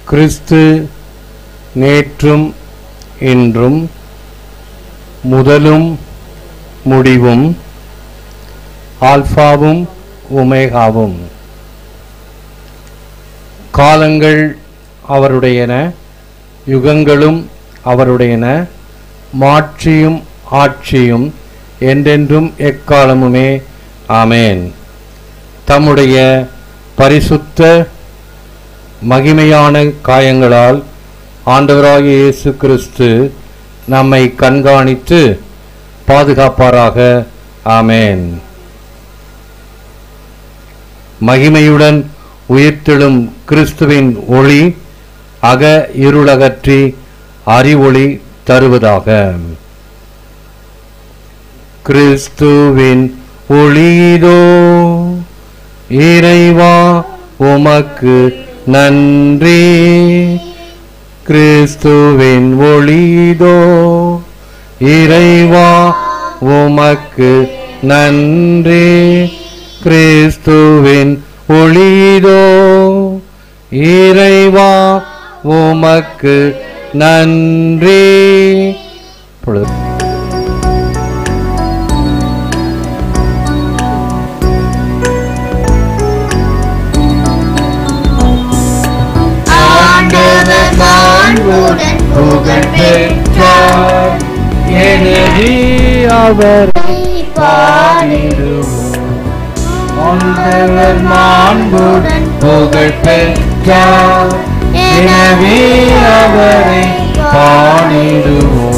கிறிஸ்து நேற்றும் இன்றும் முதலும் முடிவும் ஆல்பாவும் ஒமேகாவும் காலங்கள் அவருடையன யுகங்களும் அவருடையன மாட்சியும் ஆட்சியும் என்றென்றும் எக்காலமுமே ஆமேன் தம்முடைய பரிசுத்த மகிமையான காயங்களால் ஆண்டவராகிய இயேசு கிறிஸ்து நம்மை கண்காணித்து பாதுகாப்பாராக ஆமேன் மகிமையுடன் உயிர்த்தெழும் கிறிஸ்துவின் ஒளி அக இருளகற்றி அறிவொளி தருவதாக கிறிஸ்துவின் ஒளிதோ இறைவா உமக்கு நன்றி கிறிஸ்துவின் ஒளிதோ இறைவா உமக்கு நன்றி கிறிஸ்துவின் ஒளிதோ இறைவா உமக்கு நன்றி இப்பொழுது ஆண்டவர் மாண்புடன் புகழ் பெற்றார் எனவே அவர் பாடிடுவோம் ஆண்டவர் மாண்புடன் புகழ் பெற்றார் எனவே அவரை பாடிடுவோம்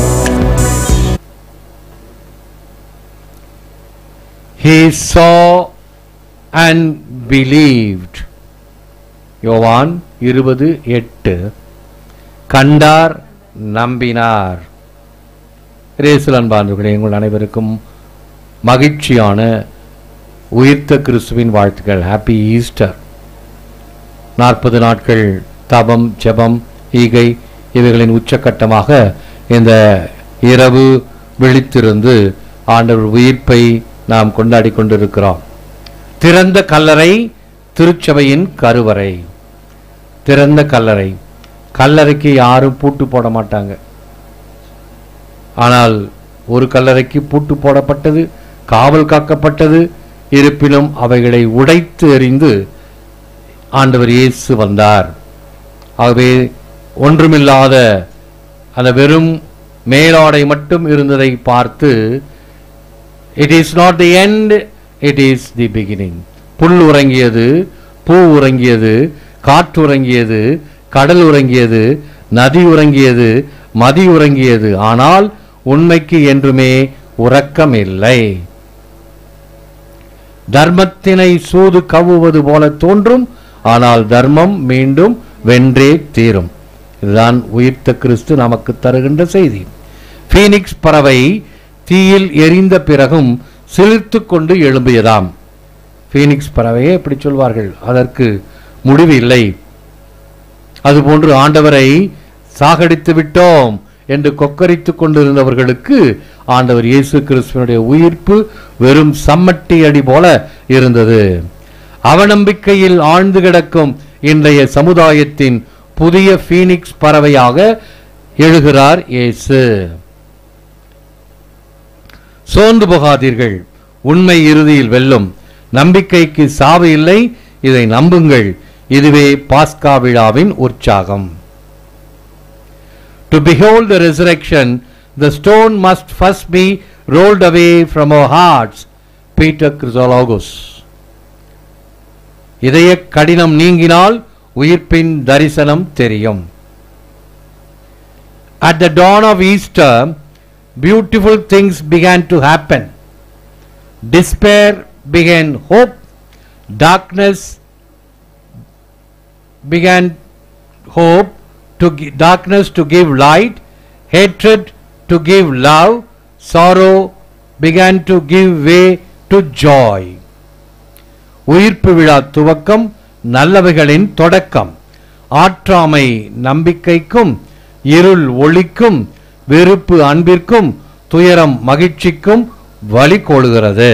He saw and believed. யோவான் இருபது எட்டு கண்டார் நம்பினார் ரேசுல் அன்பானவர்களே உங்கள் அனைவருக்கும் மகிழ்ச்சியான உயிர்த்த கிறிஸ்துவின் வாழ்த்துக்கள் ஹாப்பி ஈஸ்டர் நாற்பது நாட்கள் தபம் ஜெபம் ஈகை இவைகளின் உச்சக்கட்டமாக இந்த இரவு விழித்திருந்து ஆண்டவர் உயிர்ப்பை நாம் கொண்டாடி கொண்டிருக்கிறோம் திறந்த கல்லறை திருச்சபையின் கருவறை திறந்த கல்லறை கல்லறைக்கு யாரும் பூட்டு போட மாட்டாங்க ஆனால் ஒரு கல்லறைக்கு பூட்டு போடப்பட்டது காவல் காக்கப்பட்டது இருப்பினும் அவைகளை உடைத்து எறிந்து ஆண்டவர் இயேசு வந்தார் ஆகவே ஒன்றுமில்லாத அந்த வெறும் மேலாடை மட்டும் இருந்ததை பார்த்து it is not the end it is the beginning புல் உறங்கியது பூ உறங்கியது காற்று உறங்கியது கடல் உறங்கியது நதி உறங்கியது மதி உறங்கியது ஆனால் உண்மைக்கு என்றுமே உறக்கம் இல்லை தர்மத்தினை சூது கவ்வுவது போல தோன்றும் ஆனால் தர்மம் மீண்டும் வென்றே தீரும் இதுதான் உயிர்த்த கிறிஸ்து நமக்கு தருகின்ற செய்தி பீனிக்ஸ் பறவை தீயில் எரிந்த பிறகும் சிலிர்த்து கொண்டு எழும்பியதாம் பீனிக்ஸ் பறவையே எப்படி சொல்வார்கள் அதற்கு முடிவு இல்லை அதுபோன்று ஆண்டவரை சாகடித்து விட்டோம் என்று கொக்கரித்துக் கொண்டிருந்தவர்களுக்கு ஆண்டவர் இயேசு கிறிஸ்துவனுடைய உயிர்ப்பு வெறும் சம்மட்டி அடி போல இருந்தது அவநம்பிக்கையில் ஆழ்ந்து கிடக்கும் இன்றைய சமுதாயத்தின் புதிய பீனிக்ஸ் பறவையாக எழுகிறார் இயேசு சோர்ந்து போகாதீர்கள் உண்மை இறுதியில் வெல்லும் நம்பிக்கைக்கு சாவு இல்லை இதை நம்புங்கள் இதுவே பாஸ்கா விழாவின் உற்சாகம் to behold the resurrection the stone must first be rolled away from our hearts Peter Chrysologus இதய கடினம் நீங்கினால் உயிர்ப்பின் தரிசனம் தெரியும் at the dawn of easter beautiful things began to happen despair began hope darkness began hope to gi- darkness to give light hatred to give love sorrow began to give way to joy உயிர்ப்பு விழா துவக்கம் நல்லவைகளின் தொடக்கம் ஆற்றாமை நம்பிக்கைக்கும் இருள் ஒளிக்கும் வெறுப்பு அன்பிற்கும் துயரம் மகிழ்ச்சிக்கும் வழி கோலுகிறது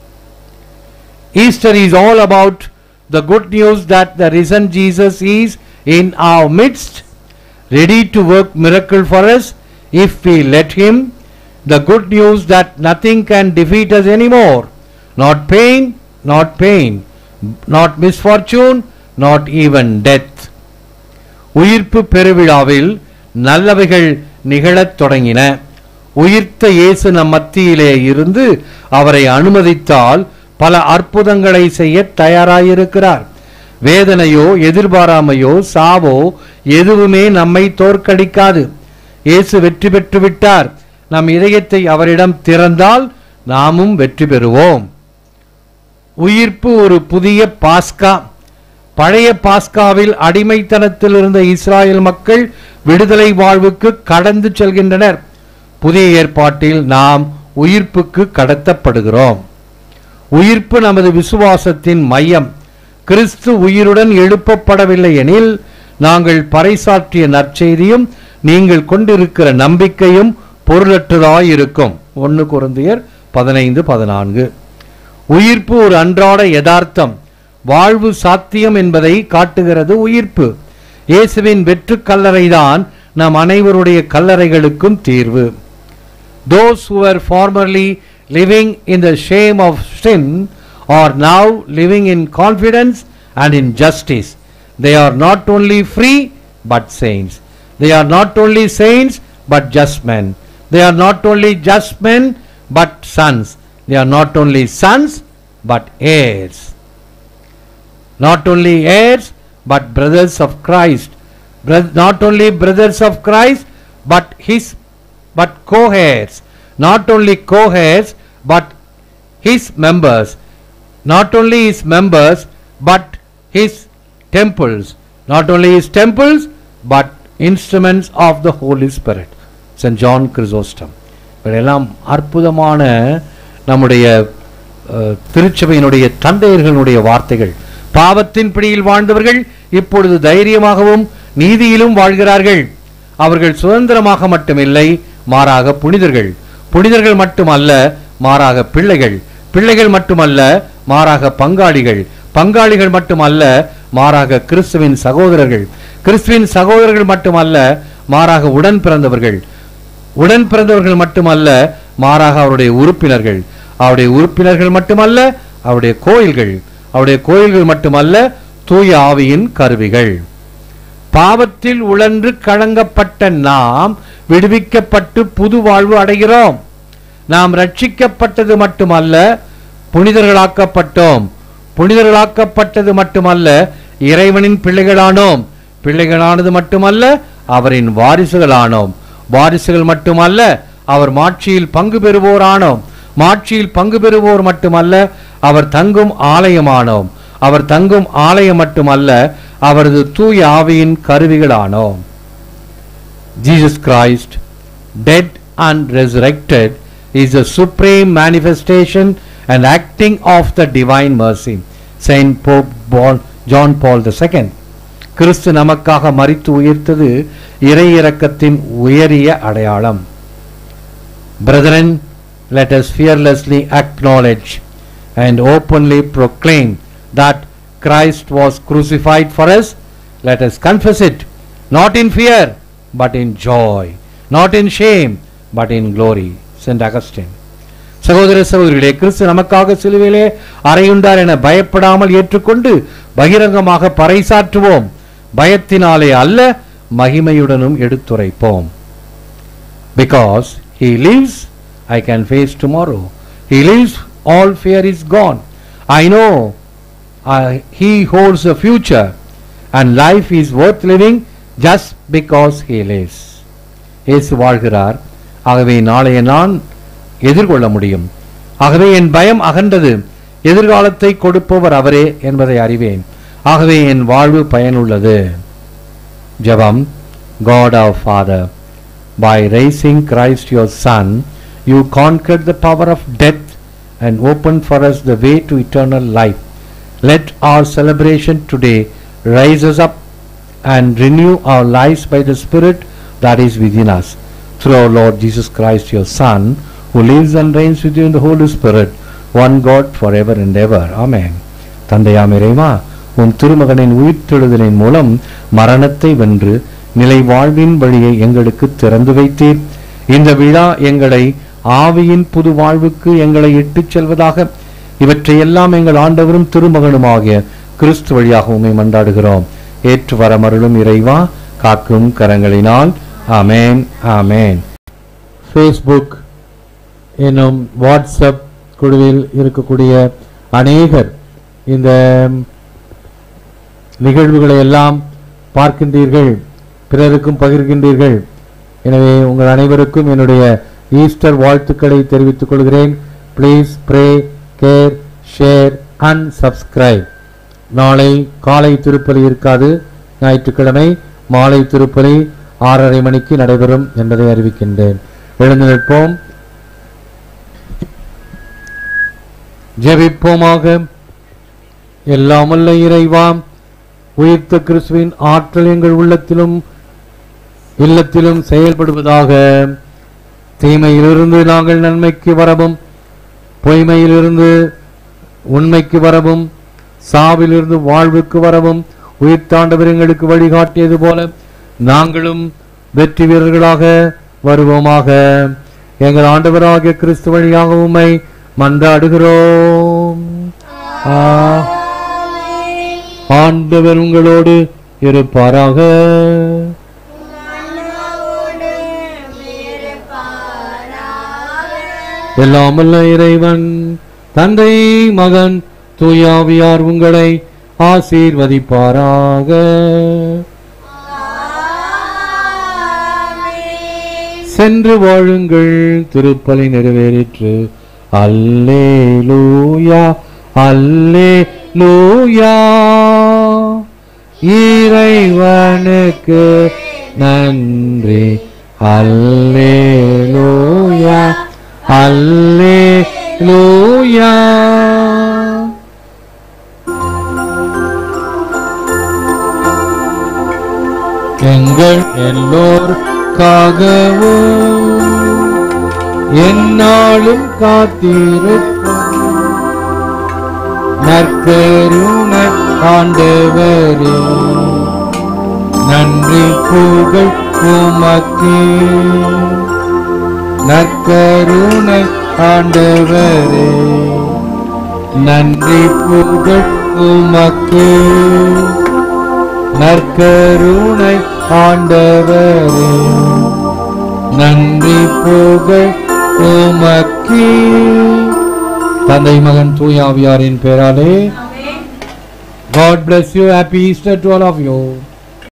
Easter is all about the good news that the risen Jesus is in our midst, ready to work miracle for us if we let him. The good news that nothing can defeat us anymore. Not pain, not pain, not misfortune, not even death. உயிர்ப்பு பெருவிழாவில் நல்லவைகள் நிகழத் தொடங்கின உயிர்த்த இயேசு நம் மத்தியிலே இருந்து அவரை அனுமதித்தால் பல அற்புதங்களை செய்ய தயாராயிருக்கிறார் வேதனையோ எதிர்பாராமையோ சாவோ எதுவுமே நம்மை தோற்கடிக்காது இயேசு வெற்றி பெற்று விட்டார் நம் இதயத்தை அவரிடம் திறந்தால் நாமும் வெற்றி பெறுவோம் உயிர்ப்பு ஒரு புதிய பாஸ்கா பழைய பாஸ்காவில் அடிமைத்தனத்தில் இருந்த இஸ்ராயேல் மக்கள் விடுதலை வாழ்வுக்கு கடந்து செல்கின்றனர் புதிய ஏற்பாட்டில் நாம் உயிர்ப்புக்கு கடத்தப்படுகிறோம் உயிர்ப்பு நமது விசுவாசத்தின் மையம் கிறிஸ்து உயிருடன் எழுப்பப்படவில்லை எனில் நாங்கள் பறைசாற்றிய நற்செய்தியும் நீங்கள் கொண்டிருக்கிற நம்பிக்கையும் பொருளற்றதாயிருக்கும் ஒன்று குருந்தியர் பதினைந்து பதினான்கு உயிர்ப்பு ஒரு அன்றாட யதார்த்தம் வாழ்வு சாத்தியம் என்பதை காட்டுகிறது உயிர்ப்பு இயேசுவின் வெற்று கல்லறைதான் நம் அனைவருடைய கல்லறைகளுக்கும் தீர்வு those who were formerly living in the shame of sin are now living in confidence and in justice. They are not only free but saints. They are not only saints but just men. They are not only just men but sons. They are not only sons but heirs. Not only heirs but brothers of Christ. Bro- Not only brothers of Christ but his but co-heirs. Not only co-heirs but his members. Not only his members but his temples. Not only his temples but instruments of the Holy Spirit. St. John Chrysostom. இவையெல்லாம் அற்புதமான நம்முடைய அஹ், திருச்சபையினுடைய தந்தையர்களுடைய வார்த்தைகள் பாவத்தின் பிடியில் வாழ்ந்தவர்கள் இப்பொழுது தைரியமாகவும் நீதியிலும் வாழ்கிறார்கள் அவர்கள் சுதந்திரமாக மட்டுமில்லை மாறாக புனிதர்கள் புனிதர்கள் மட்டுமல்ல மாறாக பிள்ளைகள் பிள்ளைகள் மட்டுமல்ல மாறாக பங்காளிகள் பங்காளிகள் மட்டுமல்ல மாறாக கிறிஸ்துவின் சகோதரர்கள் கிறிஸ்துவின் சகோதரர்கள் மட்டுமல்ல மாறாக உடன் பிறந்தவர்கள் உடன் பிறந்தவர்கள் மட்டுமல்ல மாறாக அவருடைய உறுப்பினர்கள் அவருடைய உறுப்பினர்கள் மட்டுமல்ல அவருடைய கோயில்கள் அவருடைய கோயில்கள் மட்டுமல்ல தூய ஆவியின் கருவிகள் பாவத்தில் உழன்று கலங்கப்பட்ட நாம் விடுவிக்கப்பட்டு புது வாழ்வு அடைகிறோம் நாம் ரட்சிக்கப்பட்டது மட்டுமல்ல புனிதர்களாக்கப்பட்டோம் புனிதர்களாக்கப்பட்டது மட்டுமல்ல இறைவனின் பிள்ளைகளானோம் பிள்ளைகளானது மட்டுமல்ல அவரின் வாரிசுகளானோம் வாரிசுகள் மட்டுமல்ல அவர் மாட்சியில் பங்கு பெறுவோரானோம் மாட்சியில் பங்கு பெறுவோர் மட்டுமல்ல அவர் தங்கும் ஆலயமானோம் அவர் தங்கும் ஆலயம் மட்டுமல்ல அவரது தூய ஆவியின் கருவிகளானோம் Jesus Christ, dead and resurrected, is the supreme manifestation and acting of the divine mercy. Saint Pope Paul- John Paul II. கிறிஸ்து நமக்காக மரித்து உயிர்த்தது இறை இரக்கத்தின் உயரிய அடையாளம் Brethren, let us fearlessly acknowledge and openly proclaim that Christ was crucified for us. Let us confess it, not in fear, but in joy, not in shame, but in glory. St. Augustine. சகோதர சகோதரிகளே கிறிஸ்து நமக்காக சிலுவையிலே அறையுண்டார் என பயப்படாமல் ஏற்றுக்கொண்டு பகிரங்கமாக பறைசாற்றுவோம் பயத்தினாலே அல்ல மகிமையுடனும் எடுத்துரைப்போம் Because he lives, I can face tomorrow. He lives, all fear is gone. I know uh, he holds the future and life is worth living just because he lives. இயேசு வாழ்கிறார் ஆகவே நாளைய நான் எதிர்கொள்ள முடியும் ஆகவே என் பயம் அகன்றது எதிர்காலத்தை கொடுப்பவர் அவரே என்பதை அறிவேன் ஆகவே என் வாழ்வு பயனுள்ளது ஜெபம் God our Father by raising Christ your Son, you conquered the power of death and opened for us the way to eternal life. Let our celebration today rise us up and renew our lives by the Spirit that is within us. Through our Lord Jesus Christ, your Son, who lives and reigns with you in the Holy Spirit, one God forever and ever. Amen. தந்தையாம் இறைவா உம் திருமகனின் உயிர்த்தெழுதலின் மூலம் மரணத்தை வென்று நிலை வாழ்வின் வழியை எங்களுக்கு திறந்து வைத்தீர் இந்த விழா எங்களை ஆவியின் புது வாழ்வுக்கு எங்களை இட்டுச் செல்வதாக இவற்றையெல்லாம் எங்கள் ஆண்டவரும் திருமகனுமாகிய கிறிஸ்து வழியாக உம்மை மன்றாடுகிறோம் ஏற்று வரமருளும் இறைவா காக்கும் கரங்களினால் ஆமென் ஆமென் ஃபேஸ்புக் என்னும் வாட்ஸ்அப் குழுவில் இருக்கக்கூடிய அநேகர் இந்த நிகழ்வுகளை எல்லாம் பார்க்கின்றீர்கள் பிறருக்கும் பகிர்கின்றீர்கள் எனவே உங்கள் அனைவருக்கும் என்னுடைய ஈஸ்டர் வாழ்த்துக்களை தெரிவித்துக் கொள்கிறேன் please pray care share and subscribe நாளை காலை திருப்பலி இருக்காது ஞாயிற்றுக்கிழமை மாலை திருப்பலி ஆறரை மணிக்கு நடைபெறும் என்பதை அறிவிக்கின்றேன் எழுந்து நிற்போம் ஜெபிப்போமாக எல்லாமல்ல இறைவாம் உயிர்த்த கிறிஸ்துவின் ஆற்றல் எங்கள் உள்ளத்திலும் இல்லத்திலும் செயல்படுவதாக தீமையிலிருந்து நாங்கள் நன்மைக்கு வரவும் பொய்மையிலிருந்து உண்மைக்கு வரவும் சாவிலிருந்து வாழ்வுக்கு வரவும் உயிர்த்தாண்டவர் எங்களுக்கு வழிகாட்டியது போல நாங்களும் வெற்றி வீரர்களாக வருவோமாக எங்கள் ஆண்டவராகிய கிறிஸ்து வழியாக உம்மை மன்றாடுகிறோம் ஆ. ஆண்டவர் உங்களோடு இருப்பாராக எல்லாமல்ல இறைவன் தந்தை மகன் தூயாவியார் உங்களை ஆசீர்வதிப்பாராக சென்று வாழுங்கள் திருப்பலி நிறைவேறிற்று அல்லே லூயா அல்லே லூயா இறைவனுக்கு நன்றி அல்லே லூயா அல்லே லூயா எங்கள் எல்லோருக்காகவும் என்னாலும் காத்திருப்போம் நற்கருணை ஆண்டவரே நன்றி புகழ் உமக்கே நற்கருணை ஆண்டவரே நன்றி புகழ் உமக்கே நற்கருணை ஆண்டவரே நன்றி புகழ் உமக்கே தந்தை மகன் தூயாவியாரின் பேராலே God bless you. Happy Easter to all of you.